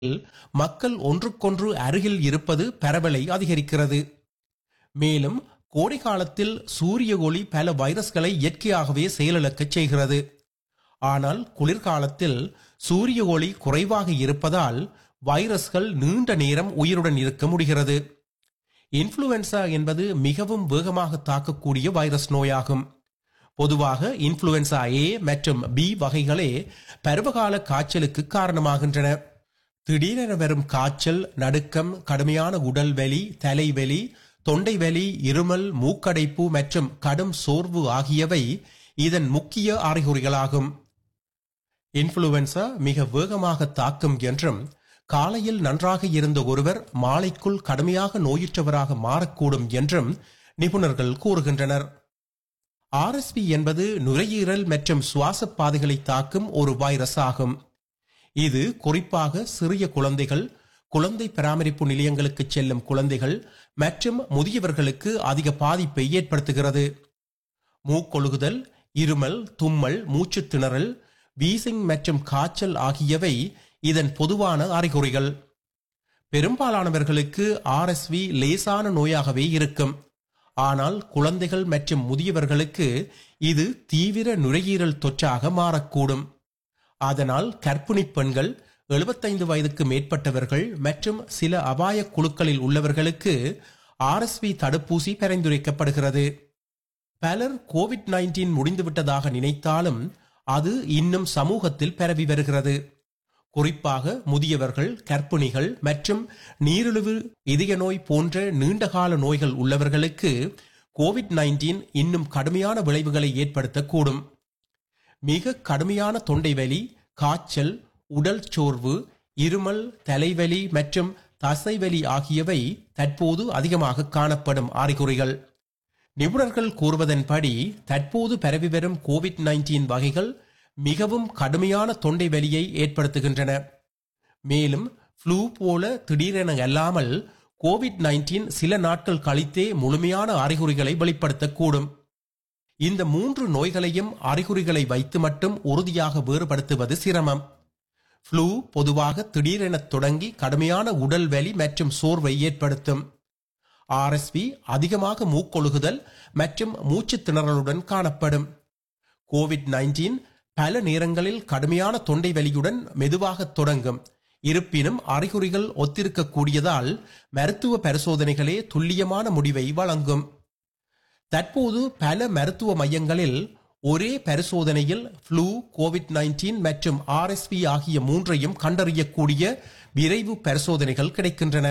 மக்கள் ஒன்றுக்கொன்று அருகில் இருப்பது பரவலை அதிகரிக்கிறது மேலும் கோடை காலத்தில் சூரிய ஒளி பல வைரஸ்களை இயற்கையாகவே செயலிழக்கச் செய்கிறது ஆனால் குளிர்காலத்தில் சூரிய ஒளி குறைவாக இருப்பதால் வைரஸ்கள் நீண்ட நேரம் உயிருடன் இருக்க முடிகிறது இன்ஃப்ளூவன்சா என்பது மிகவும் வேகமாக தாக்கக்கூடிய வைரஸ் நோயாகும் பொதுவாக இன்ஃப்ளூவன்சா ஏ மற்றும் பி வகைகளே பருவகால காய்ச்சலுக்கு காரணமாகின்றன திடீரென வரும் காய்ச்சல் நடுக்கம் கடுமையான உடல் வலி தலைவலி தொண்டை வலி இருமல் மூக்கடைப்பு மற்றும் கடும் சோர்வு ஆகியவை இதன் முக்கிய அறிகுறிகளாகும் இன்ஃப்ளூவன்சா மிக வேகமாக தாக்கும் என்றும் காலையில் நன்றாக இருந்த ஒருவர் மாலைக்குள் கடுமையாக நோயுற்றவராக மாறக்கூடும் என்றும் நிபுணர்கள் கூறுகின்றனர் ஆர்எஸ்பி என்பது நுரையீரல் மற்றும் சுவாச பாதைகளை தாக்கும் ஒரு வைரஸ் ஆகும் இது குறிப்பாக சிறிய குழந்தைகள் குழந்தை பராமரிப்பு நிலையங்களுக்கு செல்லும் குழந்தைகள் மற்றும் முதியவர்களுக்கு அதிக பாதிப்பை ஏற்படுத்துகிறது மூக்கொழுகுதல் இருமல் தும்மல் மூச்சுத் திணறல் வீசிங் மற்றும் காய்ச்சல் ஆகியவை இதன் பொதுவான அறிகுறிகள் பெரும்பாலானவர்களுக்கு ஆர்எஸ்வி லேசான நோயாகவே இருக்கும் ஆனால் குழந்தைகள் மற்றும் முதியவர்களுக்கு இது தீவிர நுரையீரல் தொற்றாக மாறக்கூடும் அதனால் கர்ப்பிணி பெண்கள் 75 வயதுக்கு மேற்பட்டவர்கள் மற்றும் சில அபாய குழுக்களில் உள்ளவர்களுக்கு ஆர்எஸ்வி தடுப்பூசி பரிந்துரைக்கப்படுகிறது பலர் கோவிட் 19 முடிந்துவிட்டதாக நினைத்தாலும் அது இன்னும் சமூகத்தில் பரவி வருகிறது குறிப்பாக முதியவர்கள் கர்ப்பிணிகள் மற்றும் நீரிழிவு இதய நோய் போன்ற நீண்டகால நோய்கள் உள்ளவர்களுக்கு கோவிட் 19 இன்னும் கடுமையான விளைவுகளை ஏற்படுத்தக்கூடும் மிக கடுமையான தொண்டை வலி காய்ச்சல் உடல் சோர்வு இருமல் தலைவலி மற்றும் தசைவலி ஆகியவை தற்போது அதிகமாக காணப்படும் அறிகுறிகள் நிபுணர்கள் கூறுவதன்படி தற்போது பரவி வரும் கோவிட் 19 வகைகள் மிகவும் கடுமையான தொண்டை வலியை ஏற்படுத்துகின்றன மேலும் ஃப்ளூ போல திடீரென அல்லாமல் கோவிட் 19 சில நாட்கள் கழித்தே முழுமையான அறிகுறிகளை வெளிப்படுத்தக்கூடும் இந்த மூன்று நோய்களையும் அறிகுறிகளை வைத்து மட்டும் உறுதியாக வேறுபடுத்துவது சிரமம் ஃப்ளூ பொதுவாக திடீரென தொடங்கி கடுமையான உடல் வலி மற்றும் சோர்வை ஏற்படுத்தும் ஆர்எஸ்வி அதிகமாக மூக்கொழுகுதல் மற்றும் மூச்சுத் திணறலுடன் காணப்படும் கோவிட் 19 பல நேரங்களில் கடுமையான தொண்டை வலியுடன் மெதுவாக தொடங்கும் இருப்பினும் அறிகுறிகள் ஒத்திருக்கக்கூடியதால் மருத்துவ பரிசோதனைகளே துல்லியமான முடிவை வழங்கும் தற்போது பல மருத்துவ மையங்களில் ஒரே பரிசோதனையில் ஃப்ளூ கோவிட் 19 மற்றும் ஆர்எஸ்பி ஆகிய மூன்றையும் கண்டறியக்கூடிய விரைவு பரிசோதனைகள் கிடைக்கின்றன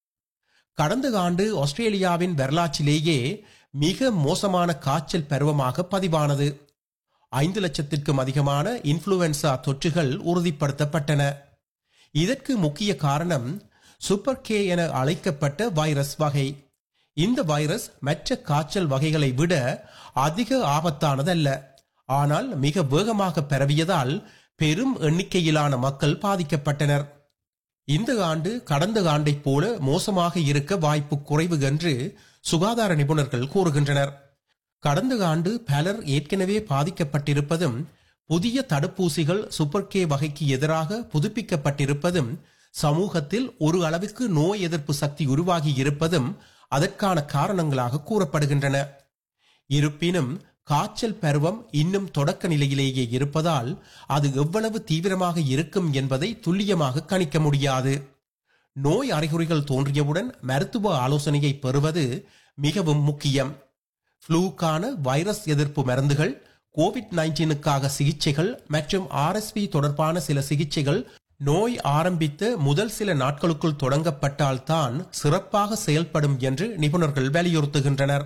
கடந்த ஆண்டு ஆஸ்திரேலியாவின் வரலாற்றிலேயே மிக மோசமான காய்ச்சல் பருவமாக பதிவானது ஐந்து லட்சத்திற்கும் அதிகமான இன்ஃப்ளூவன்சா தொற்றுகள் உறுதிப்படுத்தப்பட்டன இதற்கு முக்கிய காரணம் சூப்பர் கே என அழைக்கப்பட்ட வைரஸ் வகை இந்த வைரஸ் மற்ற காய்ச்சல் வகைகளை விட அதிக ஆபத்தானதல்ல ஆனால் மிக வேகமாக பரவியதால் பெரும் எண்ணிக்கையிலான மக்கள் பாதிக்கப்பட்டனர் இந்த ஆண்டு கடந்த ஆண்டைப் போல மோசமாக இருக்க வாய்ப்பு குறைவு என்று சுகாதார நிபுணர்கள் கூறுகின்றனர் கடந்த ஆண்டு பலர் ஏற்கனவே பாதிக்கப்பட்டிருப்பதும் புதிய தடுப்பூசிகள் சூப்பர் கே வகைக்கு எதிராக புதுப்பிக்கப்பட்டிருப்பதும் சமூகத்தில் ஒரு அளவுக்கு நோய் எதிர்ப்பு சக்தி உருவாகி இருப்பதும் அதற்கான காரணங்களாக கூறப்படுகின்றன இருப்பினும் காய்ச்சல் பருவம் இன்னும் தொடக்க நிலையிலேயே இருப்பதால் அது எவ்வளவு தீவிரமாக இருக்கும் என்பதை துல்லியமாக கணிக்க முடியாது நோய் அறிகுறிகள் தோன்றியவுடன் மருத்துவ ஆலோசனையை பெறுவது மிகவும் முக்கியம் ஃப்ளூக்கான வைரஸ் எதிர்ப்பு மருந்துகள் கோவிட் 19க்காக சிகிச்சைகள் மற்றும் ஆர்எஸ்பி தொடர்பான சில சிகிச்சைகள் நோய் ஆரம்பித்த முதல் சில நாட்களுக்குள் தொடங்கப்பட்டால்தான் சிறப்பாக செயல்படும் என்று நிபுணர்கள் வலியுறுத்துகின்றனர்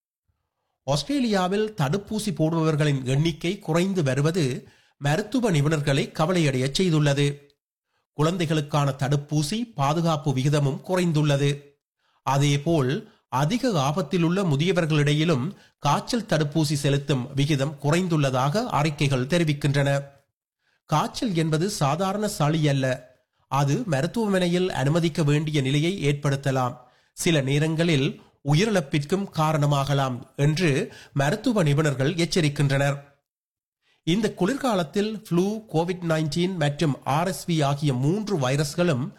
ஆஸ்திரேலியாவில் தடுப்பூசி போடுபவர்களின் எண்ணிக்கை குறைந்து வருவது மருத்துவ நிபுணர்களை கவலையடைய செய்துள்ளது குழந்தைகளுக்கான தடுப்பூசி பாதுகாப்பு விகிதமும் குறைந்துள்ளது அதேபோல் அதிக ஆபத்தில் உள்ள முதியவர்களிடையிலும் காய்ச்சல் தடுப்பூசி செலுத்தும் விகிதம் குறைந்துள்ளதாக அறிக்கைகள் தெரிவிக்கின்றன காய்ச்சல் என்பது சாதாரண சளி அல்ல அது மருத்துவமனையில் அனுமதிக்க வேண்டிய நிலையை ஏற்படுத்தலாம் சில நேரங்களில் உயிரிழப்பிற்கும் காரணமாகலாம் என்று மருத்துவ நிபுணர்கள் எச்சரிக்கின்றனர் இந்த குளிர்காலத்தில் ஃப்ளூ கோவிட் 19 மற்றும் ஆர்எஸ்வி ஆகிய மூன்று வைரஸ்களும்